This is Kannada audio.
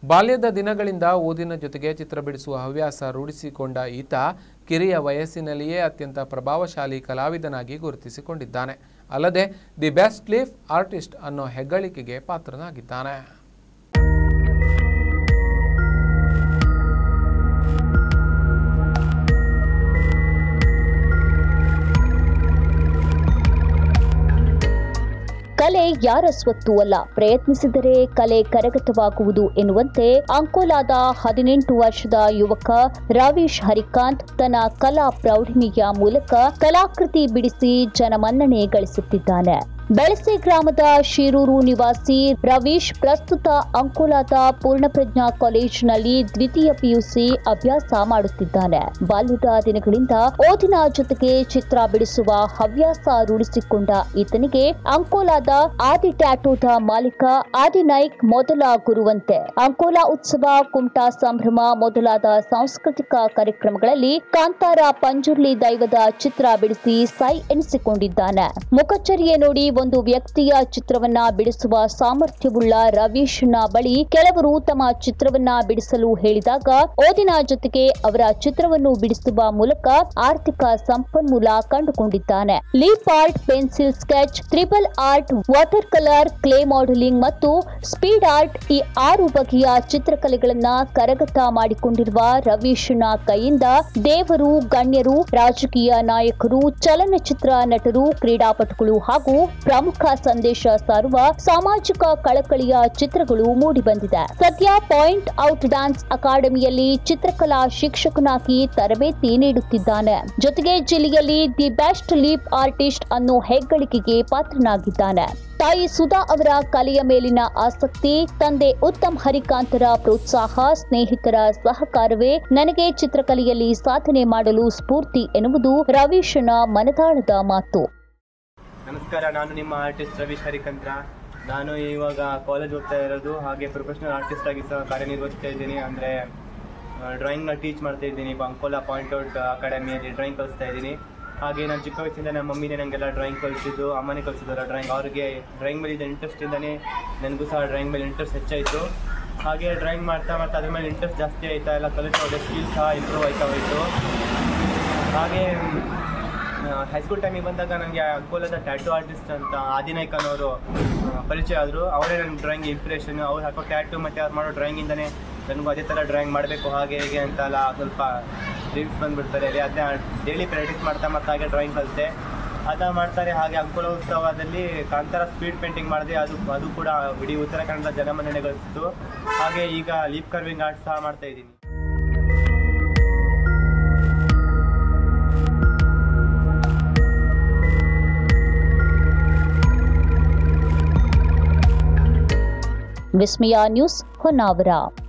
ಬಾಲ್ಯದ ದಿನಗಳಿಂದ ಓದಿನ ಜೊತೆಗೆ ಚಿತ್ರ ಬಿಡಿಸುವ ಹವ್ಯಾಸ ರೂಢಿಸಿಕೊಂಡ ಈತ ಕಿರಿಯ ವಯಸ್ಸಿನಲ್ಲಿಯೇ ಅತ್ಯಂತ ಪ್ರಭಾವಶಾಲಿ ಕಲಾವಿದನಾಗಿ ಗುರುತಿಸಿಕೊಂಡಿದ್ದಾನೆ ಅಲ್ಲದೆ ದಿ ಬೆಸ್ಟ್ ಲೀಫ್ ಆರ್ಟಿಸ್ಟ್ ಅನ್ನೋ ಹೆಗ್ಗಳಿಕೆಗೆ ಪಾತ್ರನಾಗಿದ್ದಾನೆ ಕಲೆ ಯಾರ ಸ್ವತ್ತು ಅಲ್ಲ ಪ್ರಯತ್ನಿಸಿದರೆ ಕಲೆ ಕರಗತವಾಗುವುದು ಎನ್ನುವಂತೆ ಅಂಕೋಲಾದ ಹದಿನೆಂಟು ವರ್ಷದ ಯುವಕ ರವೀಶ್ ಹರಿಕಾಂತ್ ತನ್ನ ಕಲಾ ಪ್ರೌಢಿಮೆಯ ಮೂಲಕ ಕಲಾಕೃತಿ ಬಿಡಿಸಿ ಜನಮನ್ನಣೆ ಗಳಿಸುತ್ತಿದ್ದಾನೆ ಬೆಳಸೆ ಗ್ರಾಮದ ಶಿರೂರು ನಿವಾಸಿ ರವೀಶ್ ಪ್ರಸ್ತುತ ಅಂಕೋಲಾದ ಪೂರ್ಣಪ್ರಜ್ಞಾ ಕಾಲೇಜಿನಲ್ಲಿ ದ್ವಿತೀಯ ಪಿಯುಸಿ ಅಭ್ಯಾಸ ಮಾಡುತ್ತಿದ್ದಾನೆ ಬಾಲ್ಯದ ದಿನಗಳಿಂದ ಓದಿನ ಜೊತೆಗೆ ಚಿತ್ರ ಬಿಡಿಸುವ ಹವ್ಯಾಸ ರೂಢಿಸಿಕೊಂಡ ಈತನಿಗೆ ಅಂಕೋಲಾದ ಆದಿ ಟ್ಯಾಟೂದ ಮಾಲೀಕ ಆದಿ ನಾಯ್ಕ್ ಮೊದಲ ಗುರುವಂತೆ ಅಂಕೋಲಾ ಉತ್ಸವ ಕುಮಟಾ ಸಂಭ್ರಮ ಮೊದಲಾದ ಸಾಂಸ್ಕೃತಿಕ ಕಾರ್ಯಕ್ರಮಗಳಲ್ಲಿ ಕಾಂತಾರ ಪಂಜುರ್ಲಿ ದೈವದ ಚಿತ್ರ ಬಿಡಿಸಿ ಸೈ ಎನಿಸಿಕೊಂಡಿದ್ದಾನೆ ಮುಖಚರ್ಯೆ ನೋಡಿ ಒಂದು ವ್ಯಕ್ತಿಯ ಚಿತ್ರವನ್ನ ಬಿಡಿಸುವ ಸಾಮರ್ಥ್ಯವುಳ್ಳ ರವೀಶ್ನ ಬಳಿ ಕೆಲವರು ತಮ್ಮ ಚಿತ್ರವನ್ನ ಬಿಡಿಸಲು ಹೇಳಿದಾಗ ಓದಿನ ಜೊತೆಗೆ ಅವರ ಚಿತ್ರವನ್ನು ಬಿಡಿಸುವ ಮೂಲಕ ಆರ್ಥಿಕ ಸಂಪನ್ಮೂಲ ಕಂಡುಕೊಂಡಿದ್ದಾನೆ leaf art pencil sketch tribal art water colour clay modelling ಮತ್ತು ಸ್ಪೀಡ್ ಆರ್ಟ್ ಈ ಆರು ಬಗೆಯ ಚಿತ್ರಕಲೆಗಳನ್ನ ಕರಗತ ಮಾಡಿಕೊಂಡಿರುವ ರವೀಶ್ನ ಕೈಯಿಂದ ದೇವರು ಗಣ್ಯರು ರಾಜಕೀಯ ನಾಯಕರು ಚಲನಚಿತ್ರ ನಟರು ಕ್ರೀಡಾಪಟುಗಳು ಹಾಗೂ ಪ್ರಮುಖ ಸಂದೇಶ ಸಾರುವ ಸಾಮಾಜಿಕ ಕಳಕಳಿಯ ಚಿತ್ರಗಳು ಮೂಡಿಬಂದಿದೆ ಸದ್ಯ ಪಾಯಿಂಟ್ ಔಟ್ ಡ್ಯಾನ್ಸ್ ಅಕಾಡೆಮಿಯಲ್ಲಿ ಚಿತ್ರಕಲಾ ಶಿಕ್ಷಕನಾಗಿ ತರಬೇತಿ ನೀಡುತ್ತಿದ್ದಾನೆ ಜೊತೆಗೆ ಜಿಲ್ಲೆಯಲ್ಲಿ ದಿ ಬೆಸ್ಟ್ ಲೀಪ್ ಆರ್ಟಿಸ್ಟ್ ಅನ್ನೋ ಹೆಗ್ಗಳಿಕೆಗೆ ಪಾತ್ರನಾಗಿದ್ದಾನೆ ತಾಯಿ ಸುಧಾ ಅವರ ಕಲೆಯ ಮೇಲಿನ ಆಸಕ್ತಿ ತಂದೆ ಉತ್ತಮ್ ಹರಿಕಾಂತರ ಪ್ರೋತ್ಸಾಹ ಸ್ನೇಹಿತರ ಸಹಕಾರವೇ ನನಗೆ ಚಿತ್ರಕಲೆಯಲ್ಲಿ ಸಾಧನೆ ಮಾಡಲು ಸ್ಫೂರ್ತಿ ಎನ್ನುವುದು ರವೀಶನ ಮನದಾಳದ ಮಾತು ನಮಸ್ಕಾರ ನಾನು ನಿಮ್ಮ ಆರ್ಟಿಸ್ಟ್ ರವೀಶ್ ಹರಿಕಂತ್ರ ನಾನು ಇವಾಗ ಕಾಲೇಜ್ ಓದ್ತಾ ಇರೋದು ಹಾಗೆ ಪ್ರೊಫೆಷನಲ್ ಆರ್ಟಿಸ್ಟ್ ಆಗಿ ಸಹ ಕಾರ್ಯನಿರ್ವಹಿಸ್ತಾ ಇದ್ದೀನಿ ಅಂದರೆ ಡ್ರಾಯಿಂಗ್ನ ಟೀಚ್ ಮಾಡ್ತಾ ಇದ್ದೀನಿ ಅಂಕೋಲಾ ಪಾಯಿಂಟ್ ಔಟ್ ಅಕಾಡೆಮಿಯಲ್ಲಿ ಡ್ರಾಯಿಂಗ್ ಕಲಿಸ್ತಾ ಇದ್ದೀನಿ ಹಾಗೆ ನಾನು ಚಿಕ್ಕ ವಯಸ್ಸಿಂದ ನಮ್ಮ ಮಮ್ಮಿನೇ ನನಗೆಲ್ಲ ಡ್ರಾಯಿಂಗ್ ಕಲಿಸಿದ್ದು ಅಮ್ಮನೇ ಕಲಿಸಿದ್ದಲ್ಲ ಡ್ರಾಯಿಂಗ್ ಅವ್ರಿಗೆ ಡ್ರಾಯಿಂಗ್ ಮೇಲೆ ಇದ್ದ ಇಂಟ್ರೆಸ್ಟಿಂದನೇ ನನಗೂ ಸಹ ಡ್ರಾಯಿಂಗ್ ಮೇಲೆ ಇಂಟ್ರೆಸ್ಟ್ ಹೆಚ್ಚಾಯಿತು ಹಾಗೆ ಡ್ರಾಯಿಂಗ್ ಮಾಡ್ತಾ ಮಾಡ್ತಾ ಅದ್ರ ಮೇಲೆ ಇಂಟ್ರೆಸ್ಟ್ ಜಾಸ್ತಿ ಆಯಿತಾ ಎಲ್ಲ ಕಲಿತು ಸ್ಕಿಲ್ ಸಹ ಇಂಪ್ರೂವ್ ಆಯ್ತಾ ಹೋಯಿತು ಹಾಗೆ ಹೈಸ್ಕೂಲ್ ಟೈಮಿಗೆ ಬಂದಾಗ ನನಗೆ ಅಂಕೋಲದ ಟ್ಯಾಟೂ ಆರ್ಟಿಸ್ಟ್ ಅಂತ ಆದಿನಾಯ್ಕ್ ಅನ್ನೋರು ಆ, ಪರಿಚಯ ಆದರು ಅವರೇ ನನ್ನ ಡ್ರಾಯಿಂಗ್ ಇನ್ಸ್ಪಿರೇಷನ್ ಅವ್ರು ಹಾಕೋ ಟ್ಯಾಟೂ ಮತ್ತು ಅವ್ರು ಮಾಡೋ ಡ್ರಾಯಿಂಗಿಂದನೇ ನನಗೂ ಅದೇ ಥರ ಡ್ರಾಯಿಂಗ್ ಮಾಡಬೇಕು ಹಾಗೆ ಹೇಗೆ ಅಂತ ಎಲ್ಲ ಸ್ವಲ್ಪ ಡ್ರೀಮ್ಸ್ ಬಂದುಬಿಡ್ತಾರೆ ಅದೇ ಡೈಲಿ ಪ್ರಾಕ್ಟೀಸ್ ಮಾಡ್ತಾ ಮಾಡ್ತಾ ಹಾಗೆ ಡ್ರಾಯಿಂಗ್ ಕಲಿತೆ ಅದ ಮಾಡ್ತಾರೆ ಹಾಗೆ ಅಂಕೋಲ ಉತ್ಸವದಲ್ಲಿ ಕಾಂತಾರ ಸ್ಪೀಡ್ ಪೇಂಟಿಂಗ್ ಮಾಡಿದೆ ಅದು ಅದು ಕೂಡ ಇಡೀ ಉತ್ತರ ಕನ್ನಡದ ಜನಮನ್ನಣೆ ಗಳಿಸಿತು ಹಾಗೆ ಈಗ ಲೀಪ್ ಕರ್ವಿಂಗ್ ಆರ್ಟ್ ಸಹ ಮಾಡ್ತಾ ಇದ್ದೀನಿ ವಿಸ್ಮಯ ನ್ಯೂಸ್ ಹೊನ್ನಾವರ